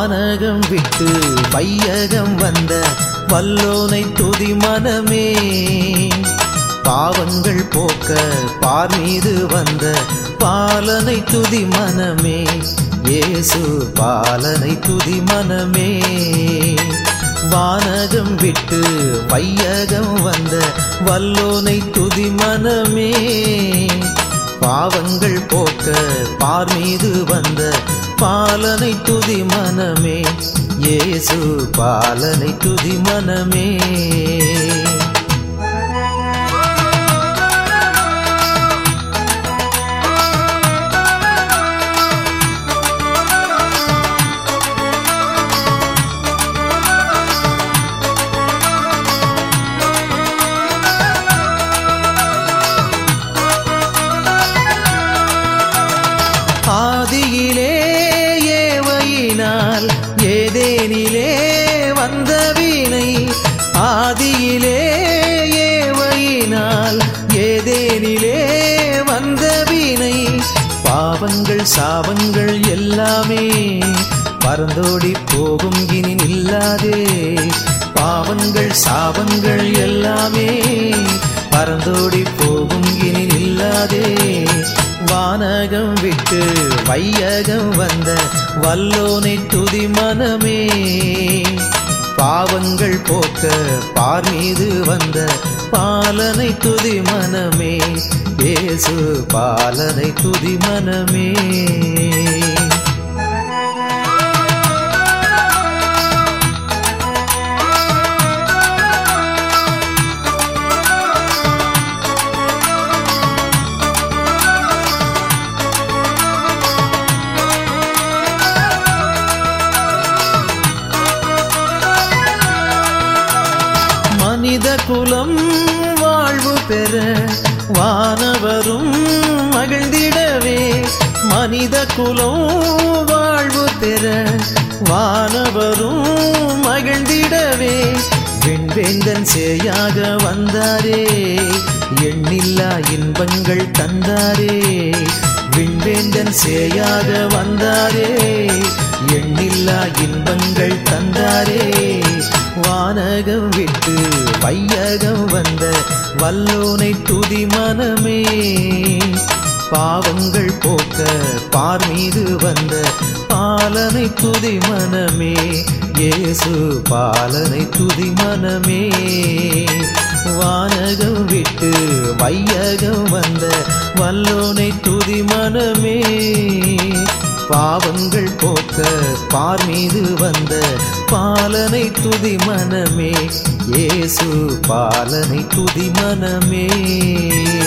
வானகம் விட்டு வையகம் வந்த வல்லோனை துதி மனமே பாவங்கள் போக்க பார் மீது வந்த பாலனை துதி மனமே இயேசு பாலனை துதி மனமே வானகம் விட்டு வையகம் வந்த வல்லோனை துதி மனமே பாவங்கள் போக்க பார் மீது வந்த பாலனை துதி மனமே இயேசு பாலனை துதி மனமே ஆதியிலே ஏவையினால் ஏதேனிலே வந்த வீணை ஆதியிலே ஏவையினால் ஏதேனிலே வந்த வீணை பாவங்கள் சாபங்கள் எல்லாமே பறந்தோடி போகும் இனி நில்லாதே பாவங்கள் சாபங்கள் எல்லாமே பறந்தோடி போகும் இனி நில்லாதே வானகம் விட்டு வையகம் வந்த வல்லோனை துதி மனமே பாவங்கள் போக்க பார் மீது வந்த பாலனை துதி மனமே இயேசு பாலனை துதி மனமே மனித குலம் வாழ்வு பெற வானவரும் மகிழ்ந்திடவே மனித குலம் வாழ்வு பெற வானவரும் மகிழ்ந்திடவே வெண்வேந்தன் சேயாக வந்தாரே எண்ணில்லா இன்பங்கள் தந்தாரே விண்வேந்தன் சேயாக வந்தாரே எண்ணில்லா இன்பங்கள் தந்தாரே வானகம் விட்டு வையகம் வந்த வல்லோனை துதி மனமே பாவங்கள் போக்க பார் மீது வந்த பாலனை துதி மனமே இயேசு பாலனை துதி மனமே வானகம் விட்டு வையகம் வந்த வல்லோனை துதி மனமே பாவங்கள் போக்க பார் மீது வந்த பாலனை துதி மனமே இயேசு பாலனை துதி மனமே